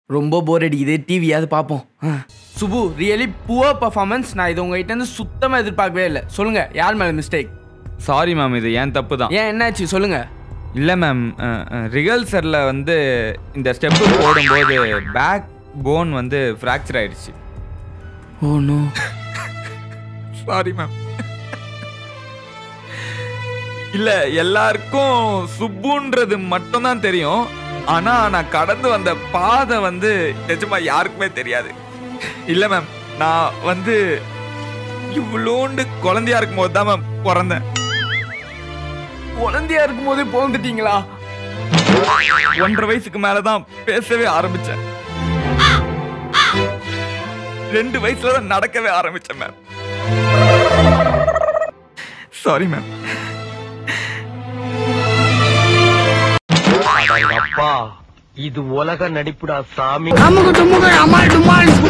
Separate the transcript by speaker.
Speaker 1: ரொம்ப போர் அடிக்குது டிவியாவது பார்ப்போம் ஆ. சுபு ரியலி புவர் பர்ஃபார்மன்ஸ் நான் இது உங்ககிட்ட இருந்து சுத்தமாக எதிர்பார்க்கவே இல்லை சொல்லுங்க யார் மேலே மிஸ்டேக்
Speaker 2: சாரி மேம் இது ஏன் தப்பு தான்
Speaker 1: ஏன் என்னாச்சு சொல்லுங்க
Speaker 2: இல்லை மேம் ரிகல்சரில் வந்து இந்த ஸ்டெப்பு போடும்போது பேக் போன் வந்து ஃப்ராக்சர் ஆயிடுச்சு
Speaker 1: ஓ நோ
Speaker 2: சாரி மேம் இல்ல எல்லாருக்கும் சுப்புன்றது மட்டும்தான் தெரியும் ஆனா நான் கடந்து வந்த பாதை வந்து நிஜமா யாருக்குமே தெரியாது இல்ல மேம் நான் வந்து இவ்வளோண்டு குழந்தையா இருக்கும் போது தான் மேம் பிறந்தேன்
Speaker 1: குழந்தையா இருக்கும் போதே பிறந்துட்டீங்களா
Speaker 2: ஒன்றரை வயசுக்கு மேலதான் பேசவே ஆரம்பிச்சேன் ரெண்டு வயசுல தான் நடக்கவே ஆரம்பிச்சேன் மேம் சாரி மேம்
Speaker 3: அப்பா இது உலக நடிப்புடா சாமி
Speaker 1: அமுக்கு டுமுக்கு அமால் டுமால்